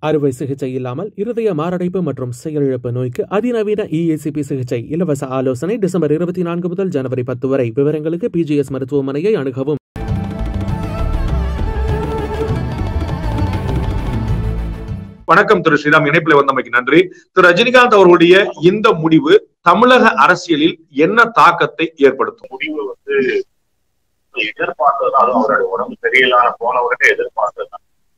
அறுவை சிகிச்சை இல்லாமல் இருதய மாரடைப்பு மற்றும் செயலிழப்பு நோய்க்கு அதிநவீன இஏசிபி சிகிச்சை இலவச ஆலோசனை டிசம்பர் இருபத்தி நான்கு முதல் ஜனவரி பத்து வரை விவரங்களுக்கு பிஜிஎஸ் மருத்துவமனையை அணுகவும் வணக்கம் திரு ஸ்ரீராம் இணைப்பில் வந்தமைக்கு நன்றி திரு ரஜினிகாந்த் அவர்களுடைய இந்த முடிவு தமிழக அரசியலில் என்ன தாக்கத்தை ஏற்படுத்தும் முடிவு வந்து எதிர்பார்த்தது அதுவும் அவருடைய உடம்பு சரியில்லாத போனவர்கிட்ட எதிர்பார்த்தது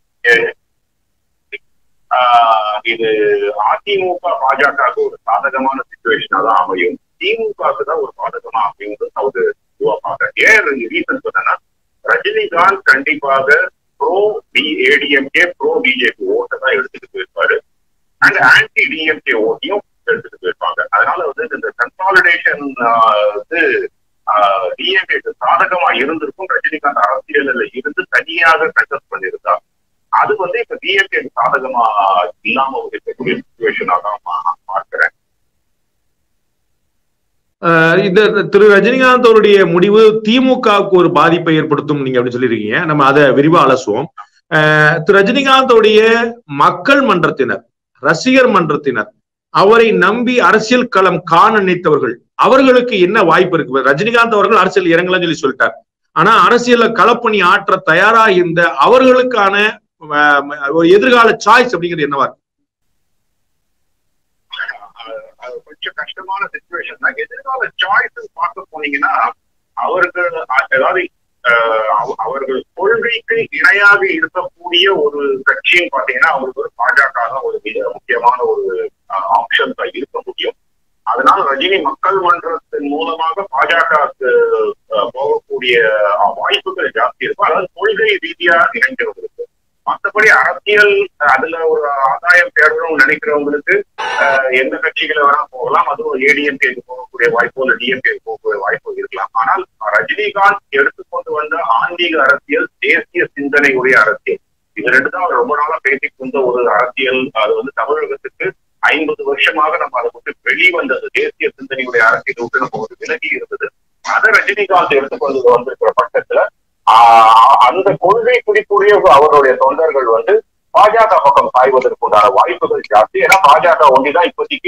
இது அதிமுக பாஜகவுக்கு ஒரு சாதகமான சுச்சுவேஷனா தான் அமையும் திமுகவுக்கு தான் ஒரு சாதகமா அமையும் அவரு உருவாப்பாங்க ஏன் ரீசன் சொன்னா ரஜினிகாந்த் கண்டிப்பாக pro the ADMK pro BJP ஓட்டை தான் எடுத்துட்டு போயிருப்பாரு அண்ட் ஆன்டி டிஎம்கே ஓட்டையும் எடுத்துட்டு போயிருப்பாங்க அதனால வந்து இந்த கன்சாலிடேஷன் வந்து டிஎம்கேக்கு சாதகமா இருந்திருக்கும் ரஜினிகாந்த் அரசியலில் இருந்து தனியாக கண்டஸ்ட் பண்ணியிருந்தா அது வந்து இப்ப டிஎம்கே சாதகமா இல்லாம ஒரு இருக்கக்கூடிய சுச்சுவேஷனா தான் பார்க்கிறேன் இந்த திரு ரஜினிகாந்த் அவருடைய முடிவு திமுகவுக்கு ஒரு பாதிப்பை ஏற்படுத்தும் நீங்க அப்படின்னு சொல்லியிருக்கீங்க நம்ம அதை விரிவா அலசுவோம் திரு ரஜினிகாந்தோடைய மக்கள் மன்றத்தினர் ரசிகர் மன்றத்தினர் அவரை நம்பி அரசியல் களம் காண நினைத்தவர்கள் அவர்களுக்கு என்ன வாய்ப்பு இருக்கு ரஜினிகாந்த் அவர்கள் அரசியல் இறங்கலாம் சொல்லி சொல்லிட்டார் ஆனா அரசியல்ல களப்பணி ஆற்ற தயாரா இருந்த அவர்களுக்கான ஒரு எதிர்கால சாய்ஸ் அப்படிங்கிறது என்னவா இருக்கு கொஞ்சம் கஷ்டமான சுச்சுவேஷன் தான் எதிர்கால சாய்ஸ் பார்க்க போனீங்கன்னா அவர்கள் அதாவது அவர்கள் கொள்கைக்கு இணையாக இருக்கக்கூடிய ஒரு கட்சின்னு பாத்தீங்கன்னா அவருக்கு ஒரு பாஜக தான் ஒரு மிக முக்கியமான ஒரு ஆப்ஷன் தான் இருக்க முடியும் அதனால ரஜினி மக்கள் மன்றத்தின் மூலமாக பாஜகவுக்கு போகக்கூடிய வாய்ப்புகள் ஜாஸ்தி இருக்கும் அதாவது கொள்கை ரீதியா இணைஞ்சவங்களுக்கு மற்றபடி அரசியல் அதுல ஒரு ஆதாயம் தேடணும்னு நினைக்கிறவங்களுக்கு எந்த கட்சிகளை வேணா போகலாம் அதுவும் ஏடிஎம்கேக்கு போகக்கூடிய வாய்ப்போ இல்ல டிஎம்கேக்கு போகக்கூடிய வாய்ப்போ இருக்கலாம் ஆனால் ரஜினிகாந்த் எடுத்துக்கொண்டு வந்த ஆன்மீக அரசியல் தேசிய சிந்தனை உடைய அரசியல் இது ரெண்டு தான் அவர் ரொம்ப நாளா பேசிக் கொண்ட ஒரு அரசியல் அது வந்து தமிழகத்துக்கு ஐம்பது வருஷமாக நம்ம அதை விட்டு வெளிவந்தது தேசிய சிந்தனையுடைய அரசியல் விட்டு நம்ம ஒரு விலகி இருந்தது அதை ரஜினிகாந்த் எடுத்துக்கொண்டு வந்திருக்கிற பட்சத்துல அந்த கொள்கை பிடிக்கூடிய அவருடைய தொண்டர்கள் வந்து பாஜக பக்கம் சாய்வதற்கு உண்டான வாய்ப்புகள் ஜாஸ்தி ஏன்னா பாஜக ஒன்றிதான் இப்போதைக்கு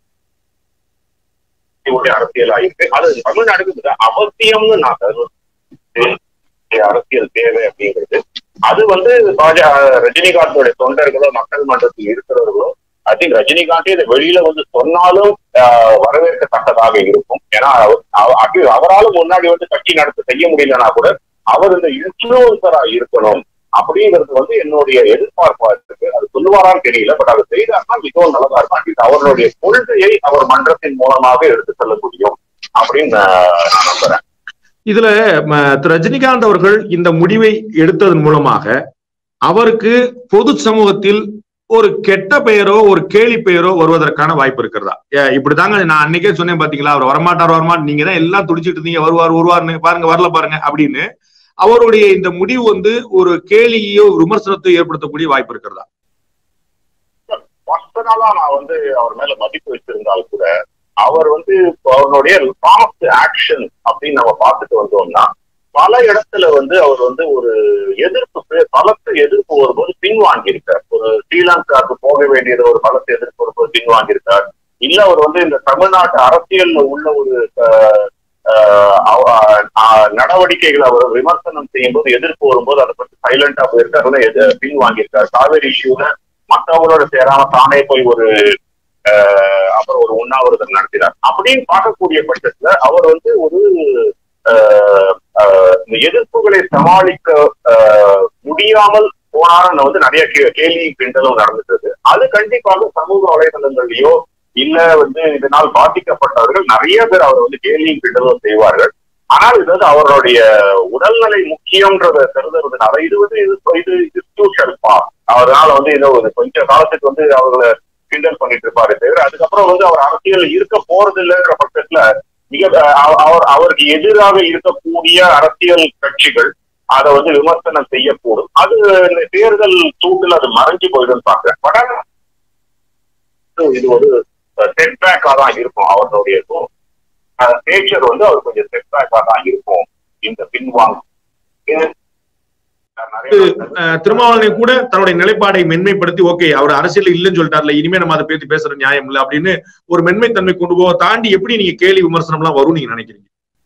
அரசியல் ஆயிருக்கு அது தமிழ்நாடுக்கு அவசியம்னு நான் அரசியல் தேவை அப்படிங்கிறது அது வந்து பாஜக ரஜினிகாந்தோட தொண்டர்களோ மக்கள் மன்றத்தில் இருக்கிறவர்களோ ஐ திங்க் ரஜினிகாந்தே இதை வெளியில வந்து சொன்னாலும் வரவேற்கத்தக்கதாக இருக்கும் ஏன்னா அவராலும் முன்னாடி வந்து கட்சி நடத்த செய்ய முடியலன்னா கூட அவர் இந்த இன்ஃபுளுசரா இருக்கணும் அப்படிங்கிறது வந்து என்னுடைய எதிர்பார்ப்பா இருக்கு அது சொல்லுவாரான்னு தெரியல பட் அவர் செய்தார்னா மிகவும் நல்லதா இருக்கும் அட்லீஸ்ட் அவர்களுடைய கொள்கையை அவர் மன்றத்தின் மூலமாக எடுத்து செல்ல முடியும் அப்படின்னு நான் நம்புறேன் இதுல திரு ரஜினிகாந்த் அவர்கள் இந்த முடிவை எடுத்ததன் மூலமாக அவருக்கு பொது சமூகத்தில் ஒரு கெட்ட பெயரோ ஒரு கேலி பெயரோ வருவதற்கான வாய்ப்பு இருக்கிறதா இப்படிதாங்க நான் அன்னைக்கே சொன்னேன் பாத்தீங்களா அவர் வரமாட்டார் வரமாட்டார் நீங்க தான் எல்லாம் துடிச்சிட்டு இருந்தீங்க வருவார் வருவார்னு பாருங்க வரல பாருங்க அப்படின்னு அவருடைய இந்த முடிவு வந்து ஒரு கேலியோ விமர்சனத்தையோ ஏற்படுத்தக்கூடிய வாய்ப்பு இருக்கிறதா பர்சனலா நான் வந்து அவர் மேல மதிப்பு வச்சிருந்தால் கூட அவர் வந்து அவருடைய பாஸ்ட் ஆக்ஷன் அப்படின்னு நம்ம பார்த்துட்டு வந்தோம்னா பல இடத்துல வந்து அவர் வந்து ஒரு எதிர்ப்பு பலத்த எதிர்ப்பு வரும்போது பின்வாங்கியிருக்கார் ஒரு ஸ்ரீலங்காவுக்கு போக வேண்டியது ஒரு பலத்த எதிர்ப்பு வரும்போது பின்வாங்கியிருக்கார் இல்ல அவர் வந்து இந்த தமிழ்நாட்டு அரசியல்ல உள்ள ஒரு நடவடிக்கைகளை அவர் விமர்சனம் செய்யும் போது எதிர்ப்பு வரும்போது அதை பற்றி சைலண்டா போயிருக்காரு பின் வாங்கியிருக்காரு காவேரி இஷ்யூல மற்றவங்களோட சேராம தானே போய் ஒரு அப்புறம் ஒரு உண்ணாவிரதம் நடத்தினார் அப்படின்னு பார்க்கக்கூடிய பட்சத்துல அவர் வந்து ஒரு எதிர்ப்புகளை சமாளிக்க முடியாமல் போனாருன்னு வந்து நிறைய கேள்வி கிண்டலும் நடந்துட்டு அது கண்டிப்பாக சமூக வலைதளங்கள்லயோ இல்ல வந்து இதனால் பாதிக்கப்பட்டவர்கள் நிறைய பேர் அவர் வந்து கேலியும் கிண்டலும் செய்வார்கள் ஆனால் இது வந்து அவருடைய உடல்நிலை முக்கியம்ன்றத கருதுறதுனால இது வந்து இது இது இன்ஸ்டியூஷன் பா அதனால வந்து இதை ஒரு கொஞ்ச காலத்துக்கு வந்து அவர்களை கிண்டல் பண்ணிட்டு இருப்பாரு தவிர அதுக்கப்புறம் வந்து அவர் அரசியல் இருக்க போறது இல்லைன்ற பட்சத்துல மிக அவர் அவருக்கு எதிராக இருக்கக்கூடிய அரசியல் கட்சிகள் அதை வந்து விமர்சனம் செய்யக்கூடும் அது இந்த தேர்தல் சூட்டில் அது மறைஞ்சு போயிடும் பாக்குறேன் பட் இது ஒரு செட்பேக்கா தான் இருக்கும் அவர்களுடைய நேச்சர் வந்து அவர் கொஞ்சம் செட்பேக்கா தான் இருக்கும் இந்த பின்வாங்க அஹ், திருமாவளவனை கூட தன்னுடைய நிலைப்பாடை மென்மைப்படுத்தி ஓகே அவர் அரசியல் இல்லைன்னு சொல்லிட்டார்ல இனிமே நம்ம அதை பேசி பேசுற நியாயம் இல்லை அப்படின்னு ஒரு மென்மைத்தன்மை கொண்டு போக தாண்டி எப்படி நீங்க கேலி விமர்சனம் எல்லாம் வரும் நீங்க நினைக்கிறீங்க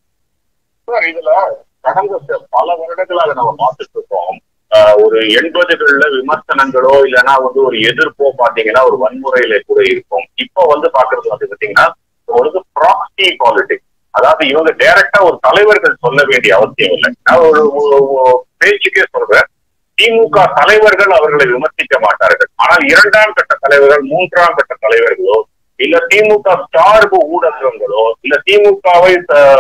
சார் இதுல கடந்த சில- பல வருடங்களாக நம்ம பார்த்துட்டு இருக்கோம் ஆஹ் ஒரு எண்பதுகள்ல விமர்சனங்களோ இல்லைன்னா வந்து ஒரு எதிர்ப்போ பாத்தீங்கன்னா ஒரு வன்முறையில கூட இருக்கும் இப்ப வந்து பாக்குறது வந்து பாத்தீங்கன்னா ஒரு ப்ராக்சி பாலிடிக்ஸ் அதாவது இவங்க டைரக்டா ஒரு தலைவர்கள் சொல்ல வேண்டிய அவசியம் இல்லை நான் ஒரு ஒரு- ஒரு பேச்சுக்கே சொல்றேன் திமுக தலைவர்கள் அவர்களை விமர்சிக்க மாட்டார்கள் ஆனால் இரண்டாம் கட்ட தலைவர்கள் மூன்றாம் கட்ட தலைவர்களோ இல்ல திமுக சார்பு ஊடகங்களோ இல்ல திமுகவை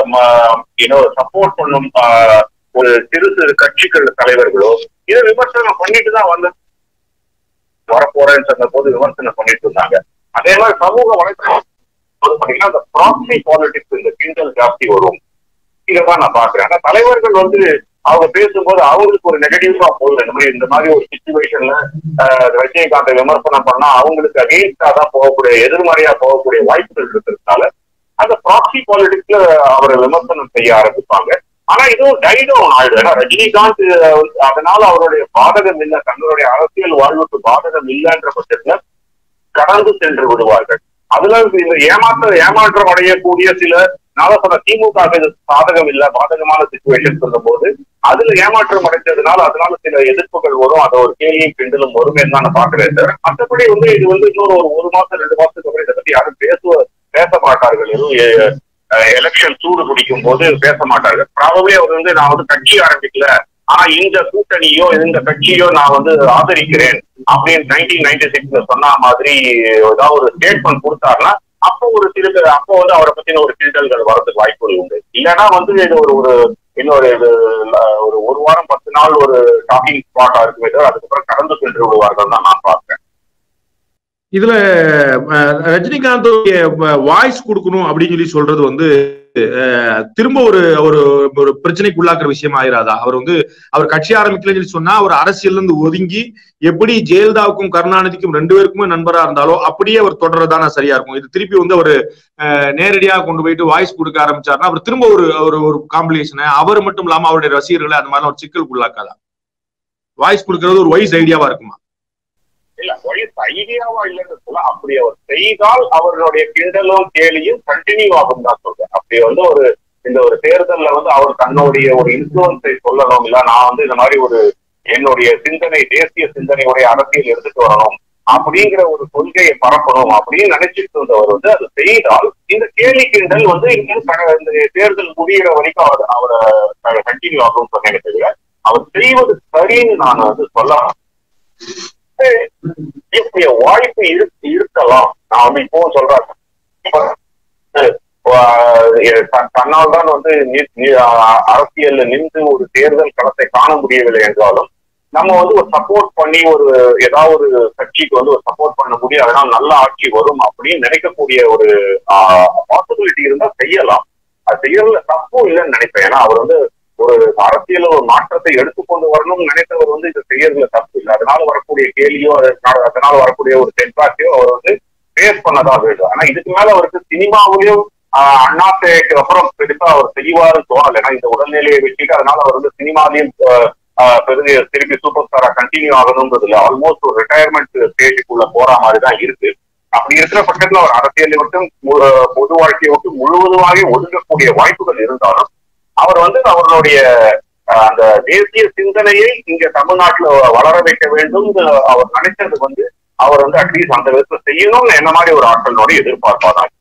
சப்போர்ட் பண்ணும் ஆஹ், ஒரு சிறு சிறு கட்சிகள் தலைவர்களோ இதை விமர்சனம் பண்ணிட்டு தான் வந்து வரப்போறேன்னு சொன்ன போது விமர்சனம் பண்ணிட்டு இருந்தாங்க அதே மாதிரி சமூக வலைத்தளம் வந்து பாத்தீங்கன்னா அந்த ப்ராக்சி பாலிடிக்ஸ் இந்த கிண்டல் ஜாஸ்தி வரும் இதைதான் நான் பாக்குறேன் ஆனா தலைவர்கள் வந்து அவங்க பேசும்போது அவங்களுக்கு ஒரு நெகட்டிவா போகுது இந்த மாதிரி இந்த மாதிரி ஒரு சுச்சுவேஷன்ல ரஜினிகாந்தை விமர்சனம் பண்ணா அவங்களுக்கு அகெயின்ஸ்டா தான் போகக்கூடிய எதிர்மறையா போகக்கூடிய வாய்ப்புகள் இருக்கிறதுனால அந்த ப்ராக்சி பாலிடிக்ஸ்ல அவரை விமர்சனம் செய்ய ஆரம்பிப்பாங்க ஆனா இதுவும் டைடவுன் ஆயிடும் ஏன்னா ரஜினிகாந்த் அஹ், அதனால அவருடைய பாதகம் இல்லை தங்களுடைய அரசியல் வாழ்வுக்கு பாதகம் இல்லைன்ற பட்சத்துல கடந்து சென்று விடுவார்கள் அதுல இந்த ஏமாற்ற ஏமாற்றம் அடையக்கூடிய சில நான் சொன்ன திமுக க்கு இது சாதகம் இல்ல பாதகமான சுச்சுவேஷன் சொல்லும் போது அதுல ஏமாற்றம் அடைஞ்சதுனால அதனால சில எதிர்ப்புகள் வரும் அதை ஒரு கேலியும் கிண்டலும் வருமே தான் நான் பாக்குறேன் தவிர மற்றபடி வந்து இது வந்து இன்னொரு ஒரு ஒரு மாசம் ரெண்டு மாசத்துக்கு அப்புறம் இதை பத்தி யாரும் பேசுவ பேச மாட்டார்கள் எதுவும் எலெக்ஷன் சூடு பிடிக்கும் போது பேச மாட்டார்கள் ப்ராபவே அவர் வந்து நான் வந்து கட்சி ஆரம்பிக்கல ஆனா இந்த கூட்டணியோ இந்த கட்சியோ நான் வந்து ஆதரிக்கிறேன் அப்படின்னு நைன்டீன் நைன்டி சிக்ஸ்ல சொன்ன மாதிரி ஏதாவது ஒரு ஸ்டேட்மெண்ட் கொடுத்தாருன்னா அப்போ ஒரு சில அப்போ வந்து அவரை பத்தின ஒரு கிண்டல்கள் வரதுக்கு வாய்ப்புகள் உண்டு இல்லைன்னா வந்து இது ஒரு ஒரு இன்னொரு இது அஹ், ஒரு ஒரு வாரம் பத்து நாள் ஒரு டாக்கிங் ஸ்பாட்டா இருக்குமே தவிர அதுக்கப்புறம் கடந்து சென்று விடுவார்கள் தான் நான் பார்க்கிறேன் இதுல அஹ், ரஜினிகாந்தோடைய வாய்ஸ் கொடுக்கணும் அப்படின்னு சொல்லி சொல்றது வந்து அஹ், திரும்ப ஒரு ஒரு ஒரு பிரச்சனைக்கு உள்ளாக்குற விஷயம் ஆயிராதா அவர் வந்து அவர் கட்சி ஆரம்பிக்கலன்னு சொல்லி சொன்னா அவர் அரசியல்ல இருந்து ஒதுங்கி எப்படி ஜெயலலிதாவுக்கும் கருணாநிதிக்கும் ரெண்டு பேருக்குமே நண்பரா இருந்தாலோ அப்படியே அவர் தொடர்றதான சரியா இருக்கும் இது திருப்பி வந்து அவர் நேரடியா கொண்டு போயிட்டு வாய்ஸ் கொடுக்க ஆரம்பிச்சாருன்னா அவர் திரும்ப ஒரு ஒரு ஒரு காம்பினேஷனை அவர் மட்டும் இல்லாம அவருடைய ரசிகர்களை அந்த மாதிரி ஒரு சிக்கலுக்கு உள்ளாக்காதா வாய்ஸ் கொடுக்கறது ஒரு வைஸ் ஐடியாவா இருக்குமா இல்ல வயசு ஐடியாவா இல்லைன்னு சொல்ல அப்படி அவர் செய்தால் அவர்களுடைய கிண்டலும் கேலியும் கண்டினியூ ஆகும் தான் சொல்றேன் அப்படி வந்து ஒரு இந்த ஒரு தேர்தல்ல வந்து அவர் தன்னுடைய ஒரு இன்ஃபுளுன்ஸை சொல்லணும் இல்ல நான் வந்து இந்த மாதிரி ஒரு என்னுடைய சிந்தனை தேசிய சிந்தனையுடைய அரசியல் எடுத்துட்டு வரணும் அப்படிங்கிற ஒரு கொள்கையை பரப்பணும் அப்படின்னு நினைச்சிட்டு இருந்தவர் வந்து அது செய்தால் இந்த கேலி கிண்டல் வந்து இன்னும் க- இந்த தேர்தல் முடிகிற வரைக்கும் அவர் அவரை கண்டினியூ ஆகும்னு சொன்னேன் தவிர அவர் செய்வது சரின்னு நான் வந்து சொல்லலாம் இப்படி வாய்ப்பு இரு- இருக்கலாம் நான் வந்து இப்பவும் சொல்றேன் ஆஹ் தன்- தன்னால் தான் வந்து நி- நி- ஆஹ் அரசியல்ல நின்று ஒரு தேர்தல் களத்தை காண முடியவில்லை என்றாலும் நம்ம வந்து ஒரு சப்போர்ட் பண்ணி ஒரு ஏதாவது ஒரு கட்சிக்கு வந்து ஒரு சப்போர்ட் பண்ண முடியும் அதனால நல்ல ஆட்சி வரும் அப்படின்னு நினைக்கக்கூடிய ஒரு பாசிபிலிட்டி இருந்தா செய்யலாம் அது செய்யறதுல தப்பும் இல்லைன்னு நினைப்பேன் ஏன்னா அவர் வந்து ஒரு அரசியல ஒரு மாற்றத்தை எடுத்துக்கொண்டு வரணும்னு நினைத்தவர் வந்து இதை செய்யறதுல தப்பு இல்லை அதனால வரக்கூடிய கேலியோ அதனால அதனால வரக்கூடிய ஒரு செட்பாக்கையோ அவர் வந்து ஃபேஸ் பண்ணதான் வேண்டும் ஆனா இதுக்கு மேல அவருக்கு சினிமாவிலையும் ஆஹ் அண்ணாத்தைக்கு அப்புறம் பெருசா அவர் செய்வாருன்னு தோணல ஏன்னா இந்த உடல்நிலையை வச்சுட்டு அதனால அவர் வந்து சினிமாலையும் ஆஹ், ஆஹ், பெரிய திருப்பி சூப்பர் ஸ்டாரா கண்டினியூ ஆகணும்ன்றது இல்ல ஆல்மோஸ்ட் ஒரு ரிட்டையர்மெண்ட் ஸ்டேஜுக்குள்ள போற மாதிரி தான் இருக்கு அப்படி இருக்கிற பட்சத்துல அவர் அரசியலை விட்டும் மு- பொது வாழ்க்கையை விட்டு முழுவதுமாக ஒதுங்கக்கூடிய வாய்ப்புகள் இருந்தாலும் அவர் வந்து அவர்களுடைய அஹ், அந்த தேசிய சிந்தனையை இங்க தமிழ்நாட்டுல வளர வைக்க வேண்டும் அவர் நினைச்சது வந்து அவர் வந்து அட்லீஸ்ட் அந்த விதத்துல செய்யணும்னு என்ன மாதிரி ஒரு ஆட்களோட எதிர்பார்ப்பாதான்